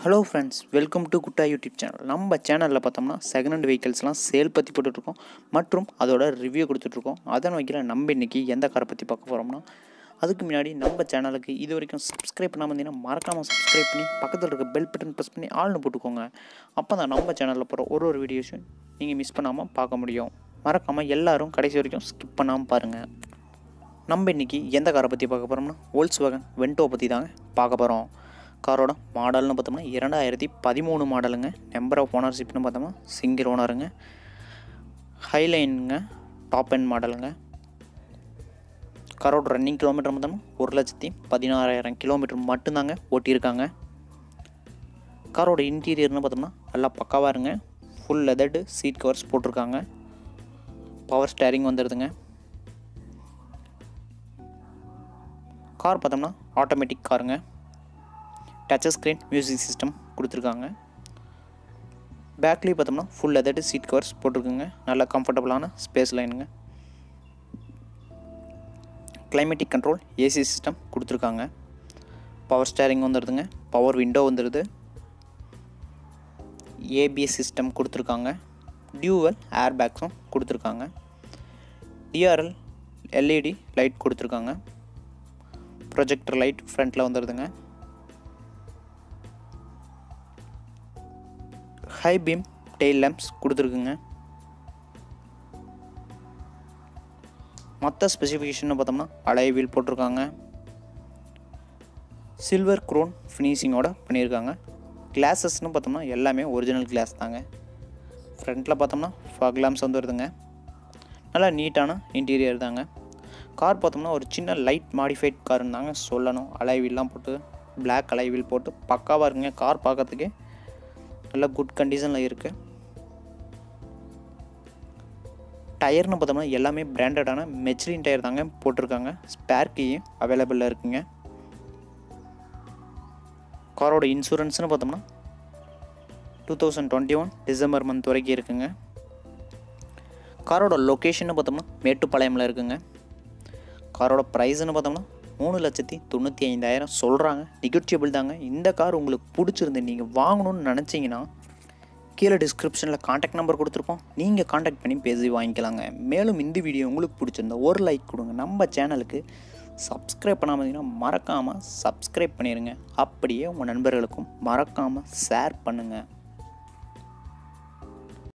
hello friends welcome to குட்டா YouTube channel நம்ம சேனலில் பார்த்தோம்னா செகண்ட் ஹேண்ட் வெஹிக்கல்ஸ்லாம் சேல் பற்றி போட்டுட்ருக்கோம் மற்றும் அதோட ரிவ்யூ கொடுத்துட்ருக்கோம் அதன் வகையில் நம்ம இன்றைக்கி எந்த காரை பற்றி பார்க்க போகிறோம்னா அதுக்கு முன்னாடி நம்ம சேனலுக்கு இது வரைக்கும் சப்ஸ்கிரைப் பண்ணாமல் இருந்தீங்கன்னா மறக்காமல் சப்ஸ்கிரைப் பண்ணி பக்கத்தில் இருக்க பெல் பட்டன் ப்ரெஸ் பண்ணி ஆள்னு போட்டுக்கோங்க அப்போ தான் நம்ம சேனலில் போகிற ஒரு ஒரு வீடியோஸும் நீங்கள் மிஸ் பண்ணாமல் பார்க்க முடியும் மறக்காமல் எல்லாரும் கடைசி வரைக்கும் ஸ்கிப் பண்ணாமல் பாருங்கள் நம்ம இன்றைக்கி எந்த காரை பற்றி பார்க்க போகிறோம்னா ஓல்ஸ் வேகன் வென்டோ பற்றி தாங்க பார்க்க போகிறோம் காரோட மாடல்னு பார்த்தோம்னா இரண்டாயிரத்தி பதிமூணு மாடலுங்க நம்பர் ஆஃப் ஓனர்ஷிப்னு பார்த்தோம்னா சிங்கிள் ஓனருங்க ஹைலைனுங்க டாப் எண்ட் மாடலுங்க காரோட ரன்னிங் கிலோமீட்டர் பார்த்தோம்னா ஒரு லட்சத்தி பதினாறாயிரம் கிலோமீட்டர் மட்டும்தாங்க ஓட்டியிருக்காங்க காரோட இன்டீரியர்னு பார்த்தோம்னா நல்லா பக்காவாக இருங்க ஃபுல் லெதர்டு சீட் கவர்ஸ் போட்டிருக்காங்க பவர் ஸ்டேரிங் வந்துடுதுங்க கார் பார்த்தோம்னா ஆட்டோமேட்டிக் காருங்க டச் ஸ்க்ரீன் மியூசிக் சிஸ்டம் கொடுத்துருக்காங்க பேக்லேயும் பார்த்தோம்னா ஃபுல் லெதர்டு சீட் கவர்ஸ் போட்டிருக்குங்க நல்ல கம்ஃபர்டபுளான ஸ்பேஸ் லைனுங்க கிளைமேட்டிக் கண்ட்ரோல் ஏசி சிஸ்டம் கொடுத்துருக்காங்க பவர் ஸ்டேரிங் வந்துடுதுங்க பவர் விண்டோ வந்துடுது ஏபிஎஸ் சிஸ்டம் கொடுத்துருக்காங்க டியூவல் ஏர் பேக்ஸும் கொடுத்துருக்காங்க டிஆர்எல் எல்இடி லைட் கொடுத்துருக்காங்க ப்ரொஜெக்டர் லைட் ஃப்ரண்ட்டில் வந்துடுதுங்க ஹை பீம் டெயில் லேம்ப்ஸ் கொடுத்துருக்குங்க மற்ற ஸ்பெசிஃபிகேஷன் பார்த்தோம்னா அலை வீல் போட்டிருக்காங்க சில்வர் க்ரோன் ஃபினிஷிங்கோட பண்ணியிருக்காங்க கிளாஸஸ்னு பார்த்தோம்னா எல்லாமே ஒரிஜினல் கிளாஸ் தாங்க ஃப்ரண்ட்டில் பார்த்தோம்னா ஃபாக் லேம்ப்ஸ் வந்து வருதுங்க நல்லா நீட்டான இன்டீரியர் தாங்க கார் பார்த்தோம்னா ஒரு சின்ன லைட் மாடிஃபைட் காருன்னு தாங்க சொல்லணும் அலைவீல்லாம் போட்டு பிளாக் அலைவீல் போட்டு பக்காவாக இருக்குங்க கார் பார்க்கறதுக்கே நல்ல குட் கண்டிஷனில் இருக்குது டயர்னு பார்த்தோம்னா எல்லாமே பிராண்டடான மெச்லின் டயர் தாங்க போட்டிருக்காங்க ஸ்பேர் கீயும் அவைலபிளில் இருக்குங்க காரோட இன்சூரன்ஸ்னு பார்த்தோம்னா two thousand twenty one December month வரைக்கும் இருக்குங்க காரோட லொக்கேஷன் பார்த்தோம்னா மேட்டுப்பாளையமில் இருக்குங்க காரோட ப்ரைஸ்னு பார்த்தோம்னா மூணு லட்சத்தி தொண்ணூற்றி ஐந்தாயிரம் சொல்கிறாங்க நெகோச்சியபிள் தாங்க இந்த கார் உங்களுக்கு பிடிச்சிருந்து நீங்கள் வாங்கணும்னு நினச்சிங்கன்னா கீழே டிஸ்கிரிப்ஷனில் காண்டாக்ட் நம்பர் கொடுத்துருப்போம் நீங்கள் காண்டாக்ட் பண்ணி பேசி வாங்கிக்கலாங்க மேலும் இந்த வீடியோ உங்களுக்கு பிடிச்சிருந்தா ஒரு லைக் கொடுங்க நம்ம சேனலுக்கு சப்ஸ்கிரைப் பண்ணாமல் இருந்தீங்கன்னா மறக்காமல் சப்ஸ்கிரைப் பண்ணிடுங்க அப்படியே உங்கள் நண்பர்களுக்கும் மறக்காமல் ஷேர் பண்ணுங்கள்